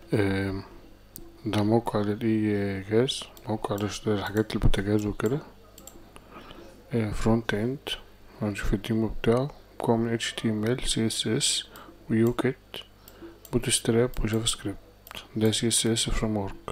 آم، ده موقع للاي جاز موقع لحاجات البوتاجاز وكده فرونت اند هنشوف الديمو بتاعه مكون من HTML CSS ويوكيت بوتستراب وجافا سكريبت ده CSS framework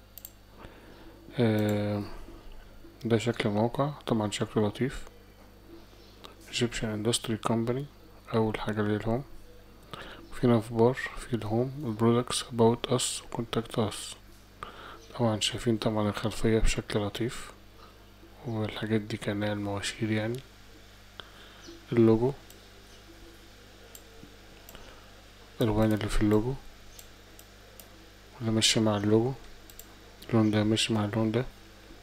آم، ده شكل الموقع طبعا شكله لطيف Egyptian Industry Company أول حاجة اللي هي الهوم في نافبار في الهوم البرودكتس about us وكونتاكت us طبعا شايفين طبعا الخلفية بشكل لطيف والحاجات دي كأنها المواشير يعني اللوجو الألوان اللي في اللوجو واللي ماشية مع اللوجو اللون ده ماشي مع اللون ده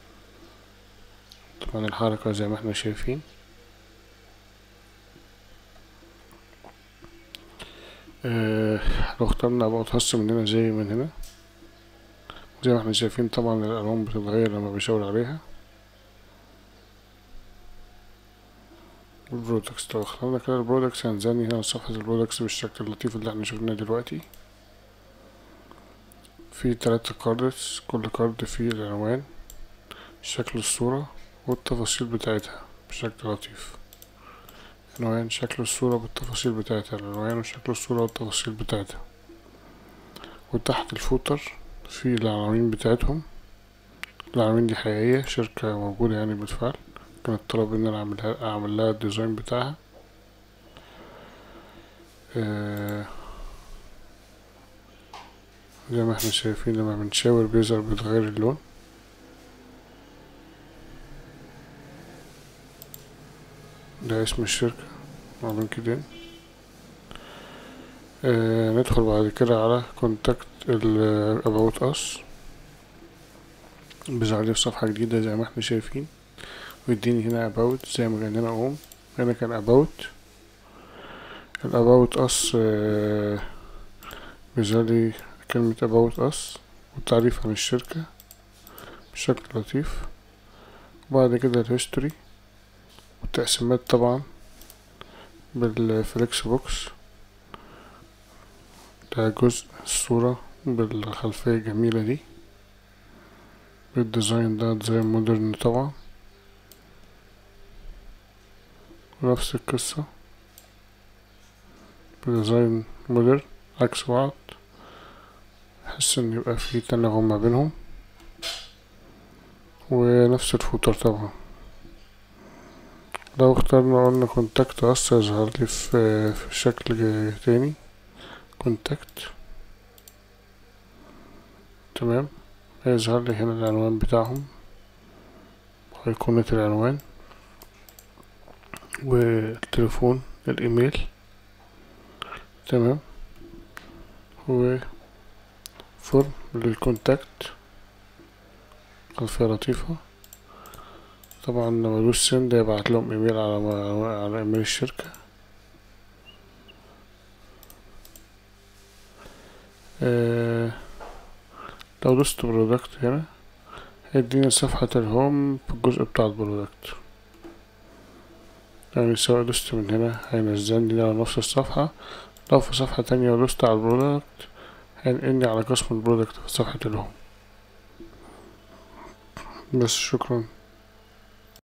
طبعا الحركة زي ما احنا شايفين آه لو اخترنا بقى تحس من هنا زي من هنا زي ما احنا شايفين طبعا الألوان بتتغير لما بيشاور عليها البرودكتس لو اخترنا كده البرودكتس هنزني هنا صفحة البرودكتس بالشكل اللطيف اللي احنا شفناه دلوقتي في تلاتة كاردز كل كارد فيه العنوان شكل الصورة والتفاصيل بتاعتها بشكل لطيف عنوان شكل الصورة بالتفاصيل بتاعتها العنوان وشكل الصورة والتفاصيل بتاعتها وتحت الفوتر في العناوين بتاعتهم العناوين دي حقيقية شركة موجودة يعني بالفعل كانت طلب ان انا اعملها اعمل لها الديزاين بتاعها آه زي ما احنا شايفين لما بنشاور بيظهر بيتغير اللون ده اسم الشركة على لينكدين آه ندخل بعد كده على كونتاكت ال about us بيظهر لي في صفحة جديدة زي ما احنا شايفين ويديني هنا about زي ما كان هنا home هنا كان about ال about us آه بيظهر لي كلمة about us والتعريف عن الشركة بشكل لطيف وبعد كده الهيستوري والتقسيمات طبعا بالفليكس بوكس ده جزء الصورة بالخلفية الجميلة دي بالديزاين ده ديزاين مودرن طبعا نفس القصة بديزاين مودرن عكس بعض بحس ان يبقى في تناغم ما بينهم ونفس الفوتر طبعا لو اخترنا قلنا كونتاكت اس يظهر لي في في شكل تاني كونتاكت تمام هيظهر لي هنا العنوان بتاعهم أيقونة العنوان والتليفون الايميل تمام و فورم للكونتاكت خلفية لطيفة طبعا لما ادوس سند يبعت لهم ايميل على على ايميل الشركة آه لو دوست برودكت هنا هيديني صفحة الهوم في الجزء بتاع البرودكت يعني سواء دوست من هنا هينزلني على نفس الصفحة لو في صفحة تانية ودوست على البرودكت هينقلني على قسم البرودكت في صفحة الهوم بس شكرا